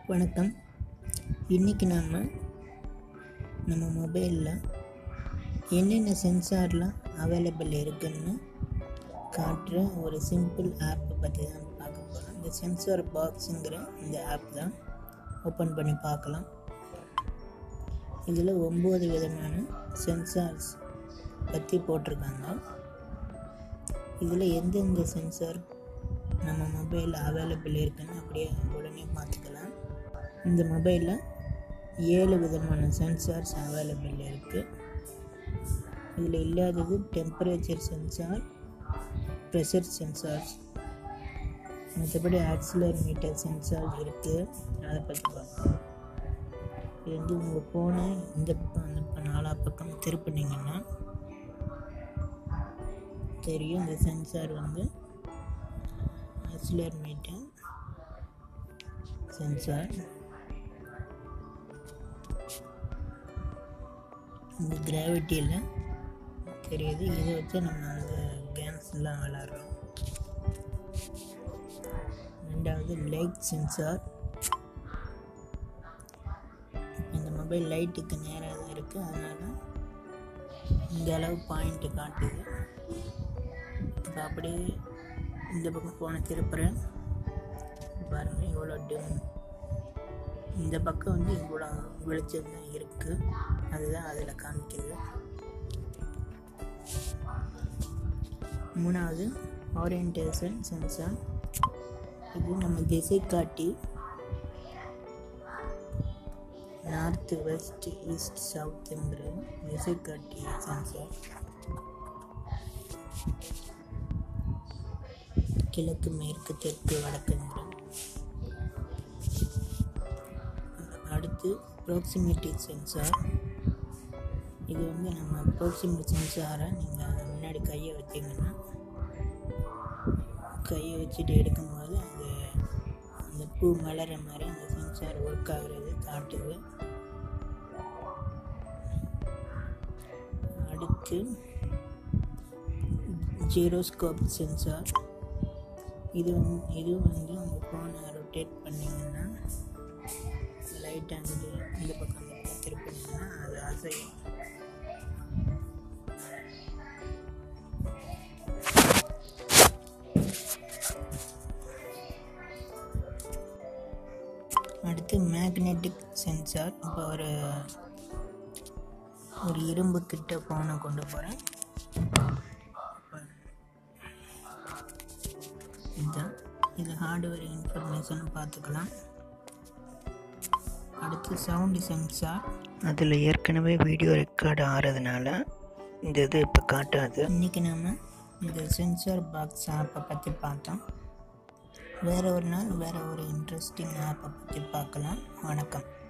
வணக்கம் இன்றைக்கி நாம் நம்ம மொபைலில் என்னென்ன சென்சார்லாம் அவைலபிள் இருக்குன்னு காட்டுற ஒரு சிம்பிள் ஆப்பை பற்றி தான் பார்க்க போகிறோம் இந்த சென்சார் பாக்ஸுங்கிற இந்த ஆப் தான் ஓப்பன் பண்ணி பார்க்கலாம் இதில் ஒம்பது விதமான சென்சார்ஸ் பற்றி போட்டிருக்காங்க இதில் எந்தெந்த சென்சார் நம்ம மொபைலில் அவைலபிள் இருக்குன்னு அப்படியே உடனே பார்த்துக்கலாம் இந்த மொபைலில் ஏழு விதமான சென்சார்ஸ் அவைலபிள் இருக்குது இதில் இல்லாதது டெம்பரேச்சர் சென்சார் ப்ரெஷர் சென்சார்ஸ் மற்றபடி ஆக்சிலர் மீட்டர் சென்சார் இருக்குது அதை பற்றி பார்க்கலாம் இது வந்து உங்கள் ஃபோனை இந்த பக்கம் அந்த பக்கம் நாலா பக்கம் திருப்பினீங்கன்னா தெரியும் இந்த சென்சார் வந்து ஆக்சிலர் மீட்டர் சென்சார் இந்த கிராவிட்டியில் தெரியுது இதை வச்சு நம்ம அந்த கேம்ஸ்லாம் விளாட்றோம் ரெண்டாவது லைட் சென்சார் இந்த மொபைல் லைட்டுக்கு நேராக தான் இருக்குது அதனால் இந்த அளவு பாயிண்ட்டு காட்டுது இப்போ அப்படியே இந்த பக்கம் போன திருப்புறேன் பாருங்கள் இவ்வளோ டிம் இந்த பக்கம் வந்து இவ்வளோ வெளிச்சம் தான் இருக்குது அதுதான் அதில் காமிக்குது மூணாவது ஓரியன்டேஷன் சென்சார் இது நம்ம திசை காட்டி நார்த் வெஸ்ட் ஈஸ்ட் சவுத்துங்கிற திசை காட்டி சென்சார் கிழக்கு மேற்கு தெற்கு வடக்குங்கிற அடுத்து ப்ராக்சிமிட்டி சென்சார் இது வந்து நம்ம ப்ராக்சிமிட்டி சென்சாரை நீங்கள் முன்னாடி கையை வச்சிங்கன்னா கையை வச்சுட்டு எடுக்கும்போது அது அந்த பூ மலர மாதிரி அந்த சென்சார் ஒர்க் ஆகுறது காட்டுது அடுத்து ஜீரோஸ்கோப் சென்சார் இது வந்து இது வந்து உங்கள் ஃபோனை ரொட்டேட் பண்ணிங்கன்னா லைட் அங்கே இந்த பக்கம் அந்த பக்கம் திருப்பினீங்கன்னா அது அசையும் அடுத்து மேக்னெட்டிக் சென்சார் இப்போ ஒரு ஒரு இரும்பு கிட்ட ஃபோனை கொண்டு போகிறேன் இதுதான் இது ஹார்ட்வேர் இன்ஃபர்மேஷன் பார்த்துக்கலாம் அடுத்து சவுண்டு சென்சார் அதில் ஏற்கனவே வீடியோ ரெக்கார்ட் ஆகிறதுனால இந்த இது இப்போ காட்டாது இன்றைக்கி நாம் இந்த சென்சார் பாக்ஸ் ஆப்பை பற்றி பார்த்தோம் வேறு ஒரு நாள் வேறு ஒரு இன்ட்ரெஸ்டிங் ஆப்பை பற்றி பார்க்கலாம் வணக்கம்